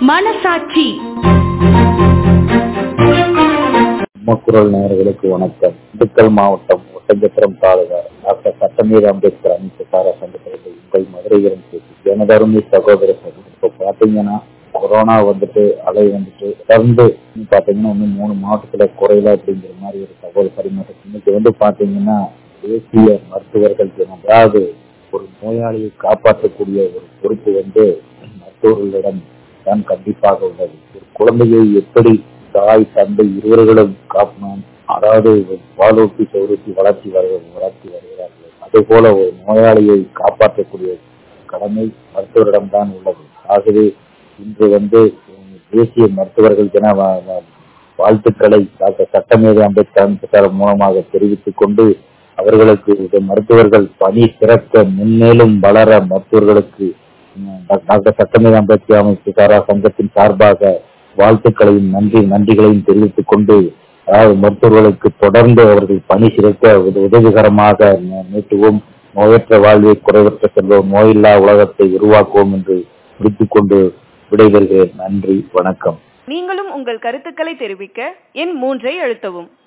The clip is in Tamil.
மனசாட்சி குரல் நேயர்களுக்கு வணக்கம் திண்டுக்கல் மாவட்டம் ஒட்டஞ்சத்திரம் தாலுகா டாக்டர் சட்டமீர் அம்பேத்கர் அமைப்பு சாரா சங்கத்திற்கு உங்கள் மதுரையிடம் பேசி எனதருமை சகோதர சகோதரி இப்போ பாத்தீங்கன்னா கொரோனா வந்துட்டு அலை வந்துட்டு தொடர்ந்து பாத்தீங்கன்னா இன்னும் மூணு மாவட்டத்துல குறையல அப்படிங்கிற மாதிரி ஒரு தகவல் பரிமாற்றம் இன்னைக்கு வந்து பாத்தீங்கன்னா தேசிய மருத்துவர்கள் தினம் அதாவது ஒரு நோயாளியை காப்பாற்றக்கூடிய ஒரு பொறுப்பு வந்து மருத்துவர்களிடம் தான் கண்டிப்பாக உள்ளது ஒரு குழந்தையை எப்படி தாய் தந்தை இருவர்களும் காப்பணும் அதாவது பாலூட்டி சௌரூட்டி வளர்ச்சி வருகிறது வளர்ச்சி வருகிறார்கள் அதே போல ஒரு நோயாளியை காப்பாற்றக்கூடிய கடமை மருத்துவரிடம்தான் உள்ளது ஆகவே இன்று வந்து தேசிய மருத்துவர்கள் தின வா- வா- வாழ்த்துக்களை டாக்டர் சட்டமேதை அம்பேத்கர் மூலமாக தெரிவித்துக் கொண்டு அவர்களுக்கு இந்த மருத்துவர்கள் பணி சிறக்க மென்மேலும் வளர மருத்துவர்களுக்கு உம், டாக்டர் சட்டமேதை அம்பேத்கர் அமைப்பு சாரா சங்கத்தின் சார்பாக வாழ்த்துக்களையும் நன்றி நன்றிகளையும் தெரிவித்துக் கொண்டு அதாவது மருத்துவர்களுக்கு தொடர்ந்து அவர்கள் பணி சிறக்க உத- உதவிகரமாக ந- நீட்டுவோம் நோயற்ற வாழ்வை குறைவற்ற செல்வோம் நோயில்லா உலகத்தை உருவாக்குவோம் என்று முடித்துக் கொண்டு விடைபெறுகிறேன் நன்றி வணக்கம் நீங்களும் உங்கள் கருத்துக்களை தெரிவிக்க எண் மூன்றை அழுத்தவும்